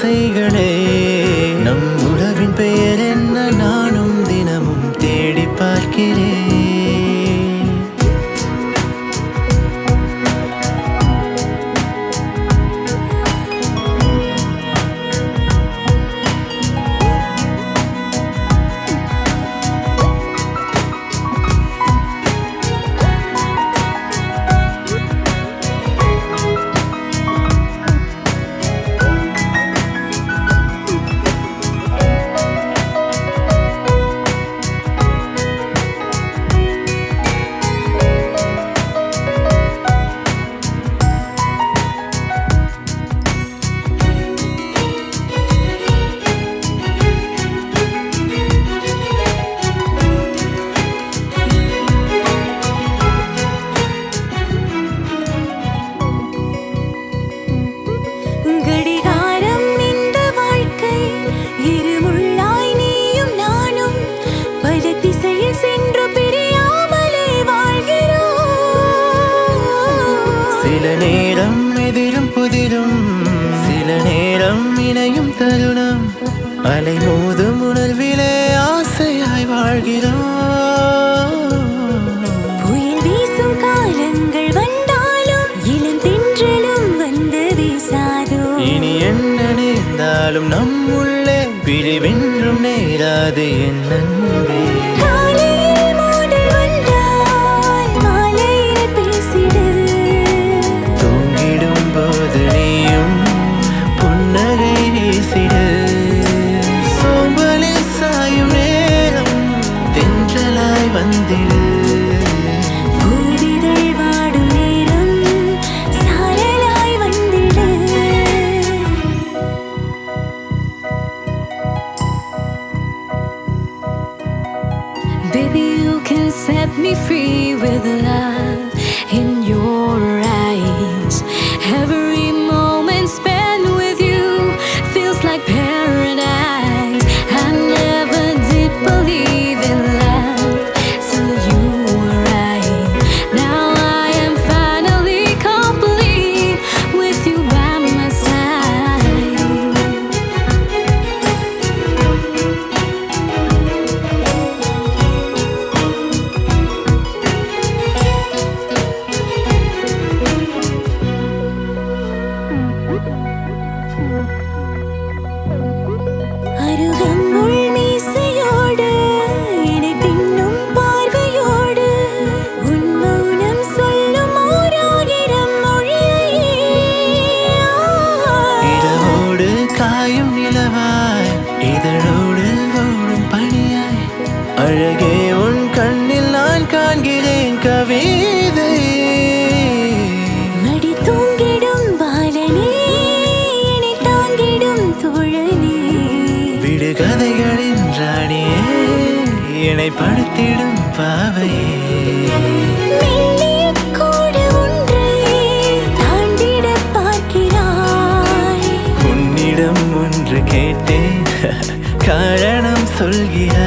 ஆசைகளே நம் உறவின் பெயர் என்ன நானும் தினமும் தேடி பார்க்கிறேன் கடிகாரம் இந்த வாழ்க்கை இருமுள்ளாய் நீயும் நானும் பல திசையில் சென்று பிரியாமலே வாழ்கிறோம் சில நேரம் எதிரும் புதிரும் சில நேரம் இணையும் தருணம் அலை மோதும் உணர்விலே ஆசையாய் வாழ்கிறோம் புயல் வீசும் காலங்கள் வந்தாலும் இளம் தென்றலும் வந்து வீசாதோ இனி என்ன நேர்ந்தாலும் நம் உள்ளே பிரிவென்றும் நேராது என் நண்பே காலையில் மோதல் வந்தால் மாலையில் பேசிடு தூங்கிடும் போது நீயும் புன்னகை வீசிடு சோம்பலில் சாயும் நேரம் தென்றலாய் வந்திடு பூவிதழ் வாடும் நேரம் சாரலாய் வந்திடு Baby, you can set me free with love in your eyes. Every moment spent with you feels like paradise. I never did believe in love till you arrived. Now I am finally complete with you by my side. அருகம்புல் மீசையோடு என்னை பின்னும் பார்வையோடு உன் மௌனம் சொல்லும் ஓராயிரம் மொழியை இரவோடு காயும் நிலவாய் இதழோடு ஓடும் பனியாய் அழகே உன் கண்ணில் நான் காண்கிறேன் கவிதை மடி தூங்கிடும் பாலனே என்னை தாங்கிடும் தோழனே விடுகதைகளின் ராணியே என்னை படுத்திடும் பாவையே மெல்லிய கோடு ஒன்றை தாண்டிட பார்க்கிறாய் உன்னிடம் ஒன்று கேட்டேன் காரணம் சொல்கிறாய்